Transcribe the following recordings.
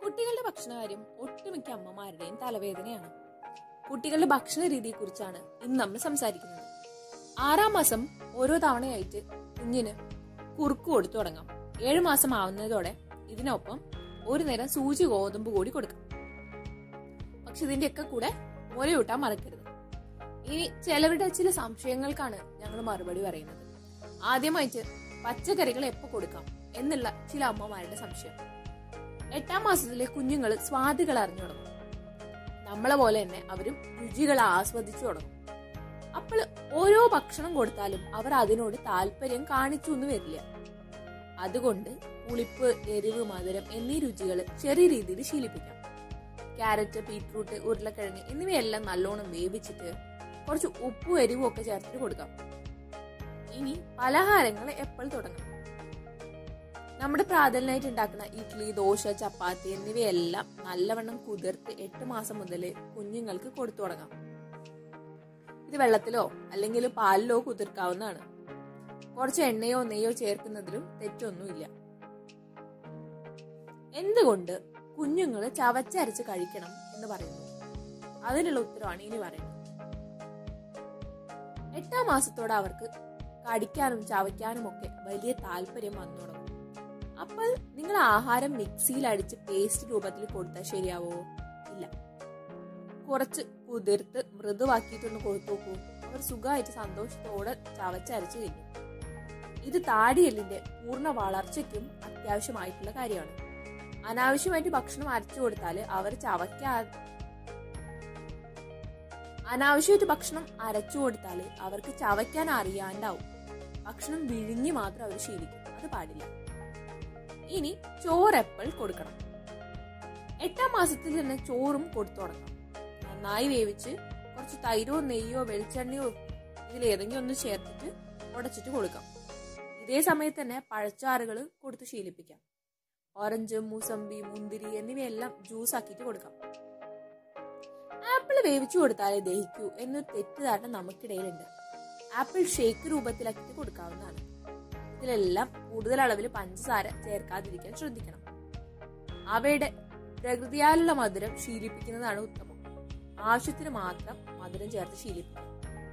കുട്ടികളുടെ ഭക്ഷണകാര്യം ഒട്ടുമിക്ക അമ്മമാരുടെയും തലവേദനയാണ് കുട്ടികളുടെ ഭക്ഷണ രീതിയെക്കുറിച്ചാണ് ഇന്ന് നമ്മൾ സംസാരിക്കുന്നത് ആറാം മാസം ഓരോ തവണയായിട്ട് കുഞ്ഞിന് കുറുക്ക് കൊടുത്തു തുടങ്ങാം ഏഴു മാസം ആവുന്നതോടെ ഇതിനൊപ്പം ഒരു നേരം സൂചി ഗോതമ്പ് കൂടി കൊടുക്കാം പക്ഷെ ഇതിന്റെയൊക്കെ കൂടെ മുലയൂട്ടാൻ മറക്കരുത് ഇനി ചിലവരുടെ ചില സംശയങ്ങൾക്കാണ് ഞങ്ങൾ മറുപടി പറയുന്നത് ആദ്യമായിട്ട് പച്ചക്കറികൾ എപ്പോ കൊടുക്കാം എന്നുള്ള ചില അമ്മമാരുടെ സംശയം എട്ടാം മാസത്തിലെ കുഞ്ഞുങ്ങൾ സ്വാദികൾ അറിഞ്ഞു തുടങ്ങും നമ്മളെ പോലെ തന്നെ അവരും രുചികൾ ആസ്വദിച്ചു തുടങ്ങും അപ്പോൾ ഓരോ ഭക്ഷണം കൊടുത്താലും അവർ അതിനോട് താല്പര്യം കാണിച്ചു എന്ന് വരില്ല അതുകൊണ്ട് പുളിപ്പ് എരിവ് മധുരം എന്നീ രുചികൾ ചെറിയ രീതിയിൽ ശീലിപ്പിക്കാം ക്യാരറ്റ് ബീറ്റ്റൂട്ട് ഉരുളക്കിഴങ്ങ് എന്നിവയെല്ലാം നല്ലോണം വേവിച്ചിട്ട് കുറച്ച് ഉപ്പും എരിവും ഒക്കെ ചേർത്തിട്ട് കൊടുക്കാം ഇനി പലഹാരങ്ങൾ എപ്പോൾ തുടങ്ങണം നമ്മുടെ പ്രാതലിനായിട്ട് ഉണ്ടാക്കുന്ന ഇഡ്ഡലി ദോശ ചപ്പാത്തി എന്നിവയെല്ലാം നല്ലവണ്ണം കുതിർത്ത് എട്ട് മാസം മുതൽ കുഞ്ഞുങ്ങൾക്ക് കൊടുത്തു തുടങ്ങാം ഇത് വെള്ളത്തിലോ അല്ലെങ്കിൽ പാലിലോ കുതിർക്കാവുന്നതാണ് കുറച്ച് എണ്ണയോ നെയ്യോ ചേർക്കുന്നതിലും തെറ്റൊന്നുമില്ല എന്തുകൊണ്ട് കുഞ്ഞുങ്ങൾ ചവച്ചരച്ച് കഴിക്കണം എന്ന് പറയുന്നു അതിനുള്ള ഉത്തരവാണ് ഇനി പറയുന്നത് എട്ടാം മാസത്തോടെ അവർക്ക് കടിക്കാനും ചവയ്ക്കാനും ഒക്കെ വലിയ താല്പര്യം വന്നു തുടങ്ങും അപ്പോൾ നിങ്ങൾ ആഹാരം മിക്സിയിൽ അടിച്ച് പേസ്റ്റ് രൂപത്തിൽ കൊടുത്താൽ ശരിയാവോ ഇല്ല കുറച്ച് കുതിർത്ത് മൃദുവാക്കിയിട്ടൊന്ന് കൊടുത്തു നോക്കൂ അവർ സുഖമായിട്ട് സന്തോഷത്തോടെ ചവച്ചരച്ച് തിന്നും ഇത് താടിയെല്ലിന്റെ പൂർണ്ണ വളർച്ചയ്ക്കും അത്യാവശ്യമായിട്ടുള്ള കാര്യമാണ് അനാവശ്യമായിട്ട് ഭക്ഷണം അരച്ചു കൊടുത്താൽ അവർ ചവയ്ക്കാ അനാവശ്യമായിട്ട് ഭക്ഷണം അരച്ചു കൊടുത്താൽ അവർക്ക് ചവയ്ക്കാൻ അറിയാണ്ടാവും ഭക്ഷണം വിഴുങ്ങി മാത്രം അവർ ശീലിക്കും അത് പാടില്ല ഇനി ചോറ് എപ്പോൾ കൊടുക്കണം എട്ടാം മാസത്തിൽ തന്നെ ചോറും കൊടുത്തു തുടങ്ങാം നന്നായി വേവിച്ച് കുറച്ച് തൈരോ നെയ്യോ വെളിച്ചെണ്ണയോ ഇതിൽ ഏതെങ്കിലും ഒന്ന് ചേർത്തിട്ട് ഉടച്ചിട്ട് കൊടുക്കാം ഇതേ സമയത്ത് തന്നെ പഴച്ചാറുകൾ കൊടുത്ത് ശീലിപ്പിക്കാം ഓറഞ്ച് മൂസമ്പി മുന്തിരി എന്നിവയെല്ലാം ജ്യൂസ് ആക്കിയിട്ട് കൊടുക്കാം ആപ്പിൾ വേവിച്ചു കൊടുത്താലേ ദഹിക്കൂ എന്നൊരു തെറ്റിദ്ധാരണ നമുക്കിടയിലുണ്ട് ആപ്പിൾ ഷേക്ക് രൂപത്തിലാക്കിയിട്ട് കൊടുക്കാവുന്നതാണ് ഇതിലെല്ലാം കൂടുതൽ അളവിൽ പഞ്ചസാര ചേർക്കാതിരിക്കാൻ ശ്രദ്ധിക്കണം അവയുടെ പ്രകൃതിയാലുള്ള മധുരം ശീലിപ്പിക്കുന്നതാണ് ഉത്തമം ആവശ്യത്തിന് മാത്രം മധുരം ചേർത്ത് ശീലിപ്പിക്കണം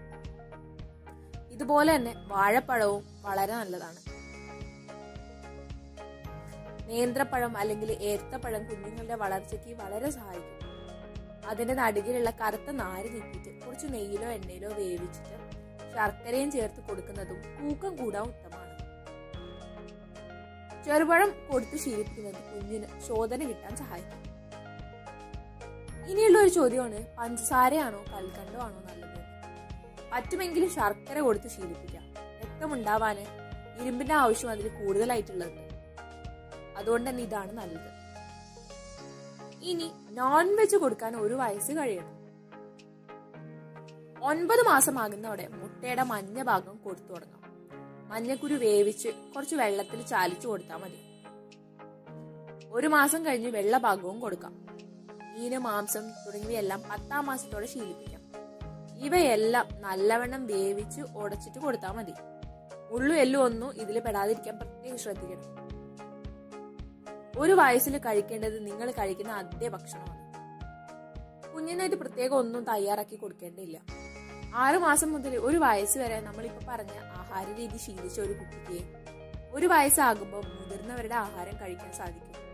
ഇതുപോലെ തന്നെ വാഴപ്പഴവും വളരെ നല്ലതാണ് നേന്ത്രപ്പഴം അല്ലെങ്കിൽ ഏത്തപ്പഴം കുഞ്ഞുങ്ങളുടെ വളർച്ചയ്ക്ക് വളരെ സഹായിക്കും അതിന്റെ നടുകിലുള്ള കറുത്ത നാര് നീക്കിയിട്ട് കുറച്ച് നെയ്യിലോ എണ്ണയിലോ വേവിച്ചിട്ട് ശർക്കരയും ചേർത്ത് കൊടുക്കുന്നതും തൂക്കം കൂടാൻ ഉത്തമമാണ് ചെറുപഴം കൊടുത്ത് ശീലിപ്പിക്കുന്നത് കുഞ്ഞിന് ശോധന കിട്ടാൻ സഹായിക്കും ഇനിയുള്ള ഒരു ചോദ്യമാണ് പഞ്ചസാരയാണോ കൽക്കണ്ടോ ആണോ നല്ലത് പറ്റുമെങ്കിൽ ശർക്കര കൊടുത്ത് ശീലിപ്പിക്കാം രക്തമുണ്ടാവാന് ഇരുമ്പിന്റെ ആവശ്യം അതിൽ കൂടുതലായിട്ടുള്ളത് അതുകൊണ്ട് തന്നെ ഇതാണ് നല്ലത് ഇനി നോൺ വെജ് കൊടുക്കാൻ ഒരു വയസ്സ് കഴിയണം ഒൻപത് മാസമാകുന്നതോടെ മുട്ടയുടെ മഞ്ഞ ഭാഗം കൊടുത്തു തുടങ്ങാം മഞ്ഞക്കുരു വേവിച്ച് കുറച്ച് വെള്ളത്തിൽ ചാലിച്ചു കൊടുത്താൽ മതി ഒരു മാസം കഴിഞ്ഞ് വെള്ള ഭാഗവും കൊടുക്കാം മീന് മാംസം തുടങ്ങിയവയെല്ലാം പത്താം മാസത്തോടെ ശീലിപ്പിക്കാം ഇവയെല്ലാം നല്ലവണ്ണം വേവിച്ച് ഉടച്ചിട്ട് കൊടുത്താൽ മതി ഉള്ളു എല്ലും ഒന്നും ഇതിൽ പെടാതിരിക്കാൻ പ്രത്യേകം ശ്രദ്ധിക്കണം ഒരു വയസ്സിൽ കഴിക്കേണ്ടത് നിങ്ങൾ കഴിക്കുന്ന അതേ ഭക്ഷണമാണ് കുഞ്ഞിനായിട്ട് പ്രത്യേകം ഒന്നും തയ്യാറാക്കി കൊടുക്കേണ്ടിയില്ല ആറു മാസം മുതൽ ഒരു വയസ്സ് വരെ നമ്മളിപ്പോ പറഞ്ഞ ആഹാര രീതി ശീലിച്ച ഒരു കുട്ടിക്ക് ഒരു വയസ്സാകുമ്പോൾ മുതിർന്നവരുടെ ആഹാരം കഴിക്കാൻ സാധിക്കും